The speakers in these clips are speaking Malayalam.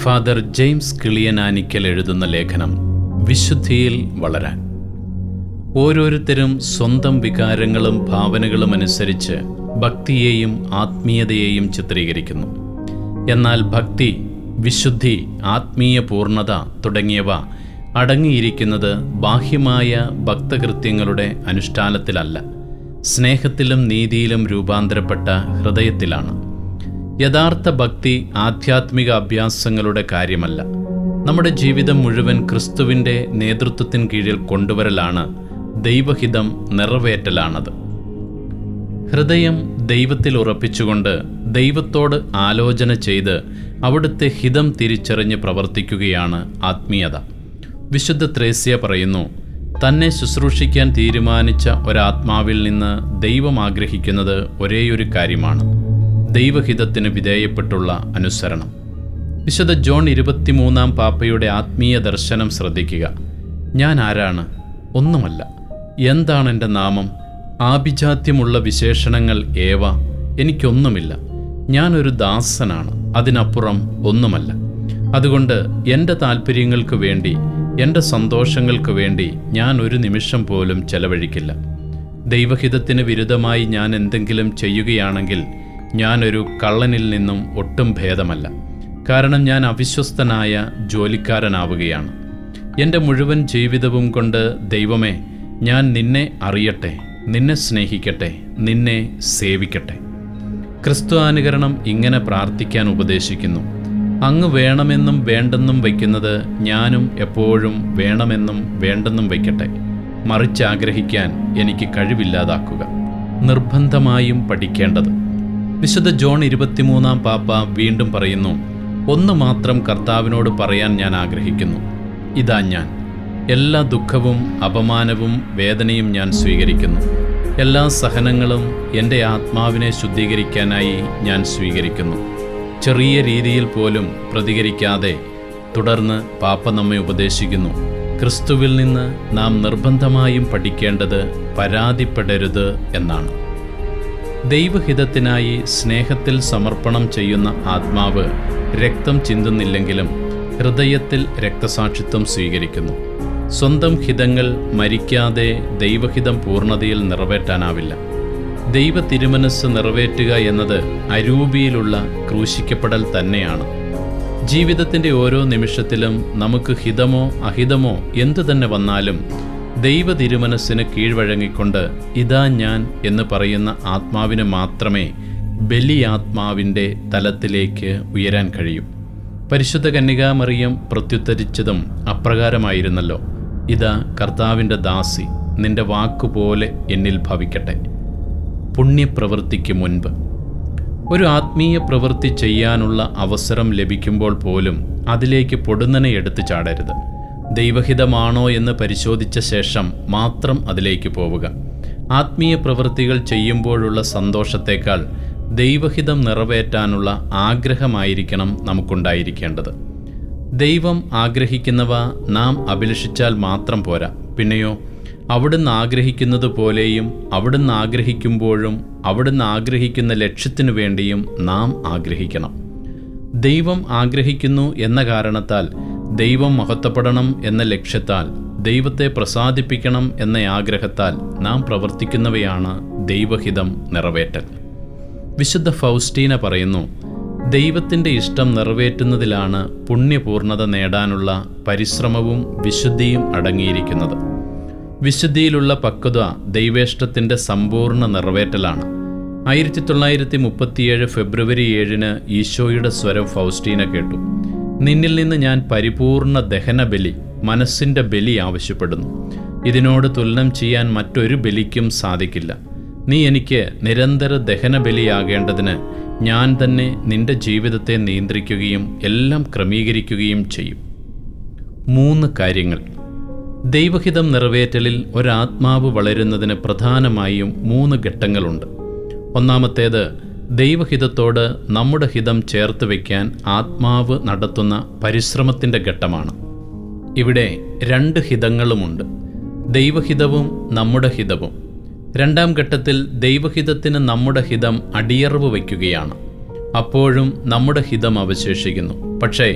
ഫാദർ ജെയിംസ് കിളിയനാനിക്കൽ എഴുതുന്ന ലേഖനം വിശുദ്ധിയിൽ വളരാൻ ഓരോരുത്തരും സ്വന്തം വികാരങ്ങളും ഭാവനകളും അനുസരിച്ച് ഭക്തിയെയും ആത്മീയതയെയും ചിത്രീകരിക്കുന്നു എന്നാൽ ഭക്തി വിശുദ്ധി ആത്മീയ പൂർണ്ണത തുടങ്ങിയവ അടങ്ങിയിരിക്കുന്നത് ബാഹ്യമായ ഭക്തകൃത്യങ്ങളുടെ അനുഷ്ഠാനത്തിലല്ല സ്നേഹത്തിലും നീതിയിലും രൂപാന്തരപ്പെട്ട ഹൃദയത്തിലാണ് യഥാർത്ഥ ഭക്തി ആധ്യാത്മിക അഭ്യാസങ്ങളുടെ കാര്യമല്ല നമ്മുടെ ജീവിതം മുഴുവൻ ക്രിസ്തുവിൻ്റെ നേതൃത്വത്തിന് കീഴിൽ കൊണ്ടുവരലാണ് ദൈവഹിതം നിറവേറ്റലാണത് ഹൃദയം ദൈവത്തിൽ ഉറപ്പിച്ചുകൊണ്ട് ദൈവത്തോട് ആലോചന ചെയ്ത് അവിടുത്തെ ഹിതം തിരിച്ചറിഞ്ഞ് പ്രവർത്തിക്കുകയാണ് ആത്മീയത വിശുദ്ധ ത്രേസ്യ പറയുന്നു തന്നെ ശുശ്രൂഷിക്കാൻ തീരുമാനിച്ച ഒരാത്മാവിൽ നിന്ന് ദൈവം ആഗ്രഹിക്കുന്നത് ഒരേയൊരു കാര്യമാണ് ദൈവഹിതത്തിന് വിധേയപ്പെട്ടുള്ള അനുസരണം വിശുദ്ധ ജോൺ ഇരുപത്തിമൂന്നാം പാപ്പയുടെ ആത്മീയ ദർശനം ശ്രദ്ധിക്കുക ഞാൻ ആരാണ് ഒന്നുമല്ല എന്താണ് എൻ്റെ നാമം ആഭിജാത്യമുള്ള വിശേഷണങ്ങൾ ഏവ എനിക്കൊന്നുമില്ല ഞാനൊരു ദാസനാണ് അതിനപ്പുറം ഒന്നുമല്ല അതുകൊണ്ട് എൻ്റെ താല്പര്യങ്ങൾക്ക് വേണ്ടി എൻ്റെ സന്തോഷങ്ങൾക്ക് വേണ്ടി ഞാൻ ഒരു നിമിഷം പോലും ചെലവഴിക്കില്ല ദൈവഹിതത്തിന് വിരുദ്ധമായി ഞാൻ എന്തെങ്കിലും ചെയ്യുകയാണെങ്കിൽ ഞാനൊരു കള്ളനിൽ നിന്നും ഒട്ടും ഭേദമല്ല കാരണം ഞാൻ അവിശ്വസ്തനായ ജോലിക്കാരനാവുകയാണ് എൻ്റെ മുഴുവൻ ജീവിതവും കൊണ്ട് ദൈവമേ ഞാൻ നിന്നെ അറിയട്ടെ നിന്നെ സ്നേഹിക്കട്ടെ നിന്നെ സേവിക്കട്ടെ ക്രിസ്തുവാനുകരണം ഇങ്ങനെ പ്രാർത്ഥിക്കാൻ ഉപദേശിക്കുന്നു അങ്ങ് വേണമെന്നും വേണ്ടെന്നും വയ്ക്കുന്നത് ഞാനും എപ്പോഴും വേണമെന്നും വേണ്ടെന്നും വയ്ക്കട്ടെ മറിച്ച് ആഗ്രഹിക്കാൻ എനിക്ക് കഴിവില്ലാതാക്കുക നിർബന്ധമായും പഠിക്കേണ്ടത് വിശുദ്ധ ജോൺ ഇരുപത്തിമൂന്നാം പാപ്പ വീണ്ടും പറയുന്നു ഒന്ന് മാത്രം കർത്താവിനോട് പറയാൻ ഞാൻ ആഗ്രഹിക്കുന്നു ഇതാ ഞാൻ എല്ലാ ദുഃഖവും അപമാനവും വേദനയും ഞാൻ സ്വീകരിക്കുന്നു എല്ലാ സഹനങ്ങളും എൻ്റെ ആത്മാവിനെ ശുദ്ധീകരിക്കാനായി ഞാൻ സ്വീകരിക്കുന്നു ചെറിയ രീതിയിൽ പോലും പ്രതികരിക്കാതെ തുടർന്ന് പാപ്പ നമ്മെ ഉപദേശിക്കുന്നു ക്രിസ്തുവിൽ നിന്ന് നാം നിർബന്ധമായും പഠിക്കേണ്ടത് പരാതിപ്പെടരുത് എന്നാണ് ദൈവഹിതത്തിനായി സ്നേഹത്തിൽ സമർപ്പണം ചെയ്യുന്ന ആത്മാവ് രക്തം ചിന്തുന്നില്ലെങ്കിലും ഹൃദയത്തിൽ രക്തസാക്ഷിത്വം സ്വീകരിക്കുന്നു സ്വന്തം ഹിതങ്ങൾ മരിക്കാതെ ദൈവഹിതം പൂർണ്ണതയിൽ നിറവേറ്റാനാവില്ല ദൈവ തിരുമനസ് നിറവേറ്റുക എന്നത് അരൂപിയിലുള്ള ക്രൂശിക്കപ്പെടൽ തന്നെയാണ് ജീവിതത്തിൻ്റെ ഓരോ നിമിഷത്തിലും നമുക്ക് ഹിതമോ അഹിതമോ എന്തു തന്നെ വന്നാലും ദൈവ തിരുമനസ്സിന് കീഴ്വഴങ്ങിക്കൊണ്ട് ഇതാ ഞാൻ എന്ന് പറയുന്ന ആത്മാവിന് മാത്രമേ ബലിയാത്മാവിൻ്റെ തലത്തിലേക്ക് ഉയരാൻ കഴിയൂ പരിശുദ്ധ കന്യകാമറിയം പ്രത്യുത്തരിച്ചതും അപ്രകാരമായിരുന്നല്ലോ ഇതാ കർത്താവിൻ്റെ ദാസി നിന്റെ വാക്കുപോലെ എന്നിൽ ഭവിക്കട്ടെ പുണ്യപ്രവൃത്തിക്ക് മുൻപ് ഒരു ആത്മീയ പ്രവൃത്തി ചെയ്യാനുള്ള അവസരം ലഭിക്കുമ്പോൾ പോലും അതിലേക്ക് പൊടുന്നനെ എടുത്തു ചാടരുത് ദൈവഹിതമാണോ എന്ന് പരിശോധിച്ച ശേഷം മാത്രം അതിലേക്ക് പോവുക ആത്മീയ പ്രവൃത്തികൾ ചെയ്യുമ്പോഴുള്ള സന്തോഷത്തേക്കാൾ ദൈവഹിതം നിറവേറ്റാനുള്ള ആഗ്രഹമായിരിക്കണം നമുക്കുണ്ടായിരിക്കേണ്ടത് ദൈവം ആഗ്രഹിക്കുന്നവ നാം അഭിലഷിച്ചാൽ മാത്രം പോരാ പിന്നെയോ അവിടുന്ന് ആഗ്രഹിക്കുന്നത് പോലെയും അവിടുന്ന് ആഗ്രഹിക്കുമ്പോഴും അവിടുന്ന് ആഗ്രഹിക്കുന്ന ലക്ഷ്യത്തിനു വേണ്ടിയും നാം ആഗ്രഹിക്കണം ദൈവം ആഗ്രഹിക്കുന്നു എന്ന കാരണത്താൽ ദൈവം മഹത്വപ്പെടണം എന്ന ലക്ഷ്യത്താൽ ദൈവത്തെ പ്രസാദിപ്പിക്കണം എന്ന ആഗ്രഹത്താൽ നാം പ്രവർത്തിക്കുന്നവയാണ് ദൈവഹിതം നിറവേറ്റൽ വിശുദ്ധ ഫൗസ്റ്റീന പറയുന്നു ദൈവത്തിൻ്റെ ഇഷ്ടം നിറവേറ്റുന്നതിലാണ് പുണ്യപൂർണത നേടാനുള്ള പരിശ്രമവും വിശുദ്ധിയും അടങ്ങിയിരിക്കുന്നത് വിശുദ്ധിയിലുള്ള പക്വത ദൈവേഷ്ടത്തിൻ്റെ സമ്പൂർണ്ണ നിറവേറ്റലാണ് ആയിരത്തി തൊള്ളായിരത്തി മുപ്പത്തിയേഴ് ഫെബ്രുവരി ഏഴിന് ഈശോയുടെ സ്വരം ഫൗസ്റ്റീന കേട്ടു നിന്നിൽ നിന്ന് ഞാൻ പരിപൂർണ ദഹനബലി മനസ്സിൻ്റെ ബലി ആവശ്യപ്പെടുന്നു ഇതിനോട് തുലനം ചെയ്യാൻ മറ്റൊരു ബലിക്കും സാധിക്കില്ല നീ എനിക്ക് നിരന്തര ദഹനബലിയാകേണ്ടതിന് ഞാൻ തന്നെ നിന്റെ ജീവിതത്തെ നിയന്ത്രിക്കുകയും എല്ലാം ക്രമീകരിക്കുകയും ചെയ്യും മൂന്ന് കാര്യങ്ങൾ ദൈവഹിതം നിറവേറ്റലിൽ ഒരാത്മാവ് വളരുന്നതിന് പ്രധാനമായും മൂന്ന് ഘട്ടങ്ങളുണ്ട് ഒന്നാമത്തേത് ദൈവഹിതത്തോട് നമ്മുടെ ഹിതം ചേർത്ത് വയ്ക്കാൻ ആത്മാവ് നടത്തുന്ന പരിശ്രമത്തിൻ്റെ ഘട്ടമാണ് ഇവിടെ രണ്ട് ഹിതങ്ങളുമുണ്ട് ദൈവഹിതവും നമ്മുടെ ഹിതവും രണ്ടാം ഘട്ടത്തിൽ ദൈവഹിതത്തിന് നമ്മുടെ ഹിതം അടിയറവ് വയ്ക്കുകയാണ് അപ്പോഴും നമ്മുടെ ഹിതം അവശേഷിക്കുന്നു പക്ഷേ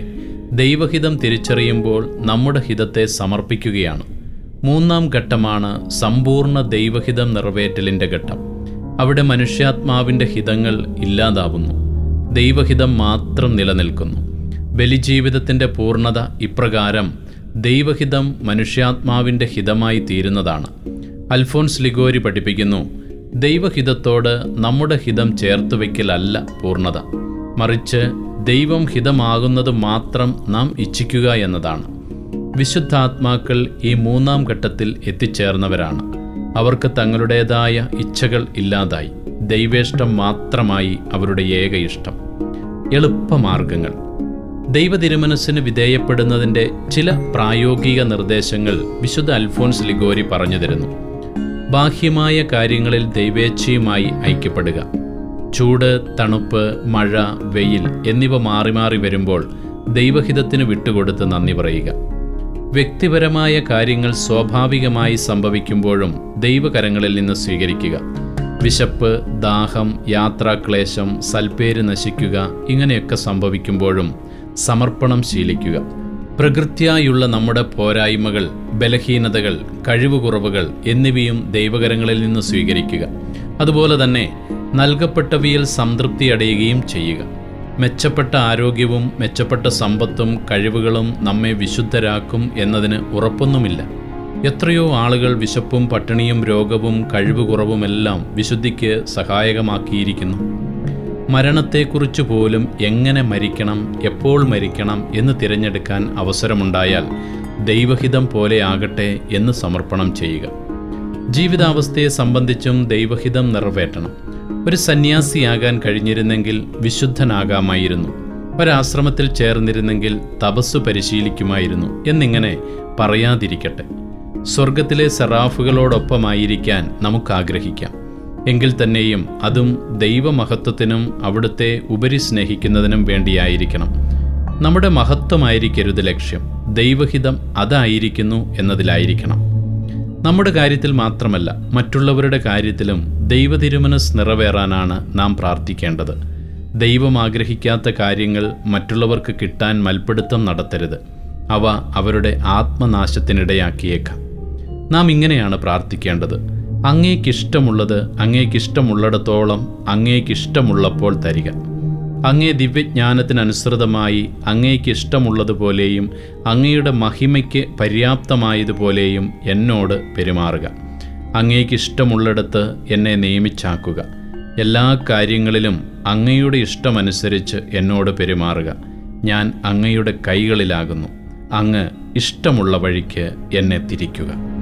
ദൈവഹിതം തിരിച്ചറിയുമ്പോൾ നമ്മുടെ ഹിതത്തെ സമർപ്പിക്കുകയാണ് മൂന്നാം ഘട്ടമാണ് സമ്പൂർണ്ണ ദൈവഹിതം നിറവേറ്റലിൻ്റെ ഘട്ടം അവിടെ മനുഷ്യാത്മാവിൻ്റെ ഹിതങ്ങൾ ഇല്ലാതാവുന്നു ദൈവഹിതം മാത്രം നിലനിൽക്കുന്നു ബലിജീവിതത്തിൻ്റെ പൂർണ്ണത ഇപ്രകാരം ദൈവഹിതം മനുഷ്യാത്മാവിൻ്റെ ഹിതമായി തീരുന്നതാണ് അൽഫോൻസ് ലിഗോരി പഠിപ്പിക്കുന്നു ദൈവഹിതത്തോട് നമ്മുടെ ഹിതം ചേർത്ത് വയ്ക്കലല്ല പൂർണ്ണത മറിച്ച് ദൈവം ഹിതമാകുന്നത് മാത്രം നാം ഇച്ഛിക്കുക എന്നതാണ് വിശുദ്ധാത്മാക്കൾ ഈ മൂന്നാം ഘട്ടത്തിൽ എത്തിച്ചേർന്നവരാണ് അവർക്ക് തങ്ങളുടേതായ ഇച്ഛകൾ ഇല്ലാതായി ദൈവേഷ്ടം മാത്രമായി അവരുടെ ഏക ഇഷ്ടം എളുപ്പമാർഗങ്ങൾ ദൈവതിരുമനസ്സിന് വിധേയപ്പെടുന്നതിൻ്റെ ചില പ്രായോഗിക നിർദ്ദേശങ്ങൾ വിശുദ്ധ അൽഫോൻസ് ലിഗോരി പറഞ്ഞു തരുന്നു ബാഹ്യമായ കാര്യങ്ങളിൽ ദൈവേച്ഛയുമായി ഐക്യപ്പെടുക ചൂട് തണുപ്പ് മഴ വെയിൽ എന്നിവ മാറി മാറി വരുമ്പോൾ ദൈവഹിതത്തിന് വിട്ടുകൊടുത്ത് നന്ദി പറയുക വ്യക്തിപരമായ കാര്യങ്ങൾ സ്വാഭാവികമായി സംഭവിക്കുമ്പോഴും ദൈവകരങ്ങളിൽ നിന്ന് സ്വീകരിക്കുക വിശപ്പ് ദാഹം യാത്രാക്ലേശം സൽപ്പേര് നശിക്കുക ഇങ്ങനെയൊക്കെ സംഭവിക്കുമ്പോഴും സമർപ്പണം ശീലിക്കുക പ്രകൃത്യായുള്ള നമ്മുടെ പോരായ്മകൾ ബലഹീനതകൾ കഴിവുകുറവുകൾ എന്നിവയും ദൈവകരങ്ങളിൽ നിന്ന് സ്വീകരിക്കുക അതുപോലെ തന്നെ നൽകപ്പെട്ടവയിൽ സംതൃപ്തി അടയുകയും ചെയ്യുക മെച്ചപ്പെട്ട ആരോഗ്യവും മെച്ചപ്പെട്ട സമ്പത്തും കഴിവുകളും നമ്മെ വിശുദ്ധരാക്കും എന്നതിന് ഉറപ്പൊന്നുമില്ല എത്രയോ ആളുകൾ വിശപ്പും പട്ടിണിയും രോഗവും കഴിവുകുറവുമെല്ലാം വിശുദ്ധിക്ക് സഹായകമാക്കിയിരിക്കുന്നു മരണത്തെക്കുറിച്ച് പോലും എങ്ങനെ മരിക്കണം എപ്പോൾ മരിക്കണം എന്ന് തിരഞ്ഞെടുക്കാൻ അവസരമുണ്ടായാൽ ദൈവഹിതം പോലെ ആകട്ടെ എന്ന് സമർപ്പണം ചെയ്യുക ജീവിതാവസ്ഥയെ സംബന്ധിച്ചും ദൈവഹിതം നിറവേറ്റണം ഒരു സന്യാസിയാകാൻ കഴിഞ്ഞിരുന്നെങ്കിൽ വിശുദ്ധനാകാമായിരുന്നു ഒരാശ്രമത്തിൽ ചേർന്നിരുന്നെങ്കിൽ തപസ് പരിശീലിക്കുമായിരുന്നു എന്നിങ്ങനെ പറയാതിരിക്കട്ടെ സ്വർഗത്തിലെ സെറാഫുകളോടൊപ്പമായിരിക്കാൻ നമുക്കാഗ്രഹിക്കാം എങ്കിൽ തന്നെയും അതും ദൈവമഹത്വത്തിനും അവിടുത്തെ ഉപരി സ്നേഹിക്കുന്നതിനും വേണ്ടിയായിരിക്കണം നമ്മുടെ മഹത്വമായിരിക്കരുത് ലക്ഷ്യം ദൈവഹിതം അതായിരിക്കുന്നു എന്നതിലായിരിക്കണം നമ്മുടെ കാര്യത്തിൽ മാത്രമല്ല മറ്റുള്ളവരുടെ കാര്യത്തിലും ദൈവതിരുമനസ് നിറവേറാനാണ് നാം പ്രാർത്ഥിക്കേണ്ടത് ദൈവം ആഗ്രഹിക്കാത്ത കാര്യങ്ങൾ മറ്റുള്ളവർക്ക് കിട്ടാൻ മൽപ്പിടുത്തം നടത്തരുത് അവ അവരുടെ ആത്മനാശത്തിനിടയാക്കിയേക്കാം നാം ഇങ്ങനെയാണ് പ്രാർത്ഥിക്കേണ്ടത് അങ്ങേക്കിഷ്ടമുള്ളത് അങ്ങേക്കിഷ്ടമുള്ളിടത്തോളം അങ്ങേക്കിഷ്ടമുള്ളപ്പോൾ തരിക അങ്ങേ ദിവ്യജ്ഞാനത്തിനനുസൃതമായി അങ്ങേക്കിഷ്ടമുള്ളതുപോലെയും അങ്ങയുടെ മഹിമയ്ക്ക് പര്യാപ്തമായതുപോലെയും എന്നോട് പെരുമാറുക അങ്ങേക്കിഷ്ടമുള്ളിടത്ത് എന്നെ നിയമിച്ചാക്കുക എല്ലാ കാര്യങ്ങളിലും അങ്ങയുടെ ഇഷ്ടമനുസരിച്ച് എന്നോട് പെരുമാറുക ഞാൻ അങ്ങയുടെ കൈകളിലാകുന്നു അങ്ങ് ഇഷ്ടമുള്ള വഴിക്ക് എന്നെ തിരിക്കുക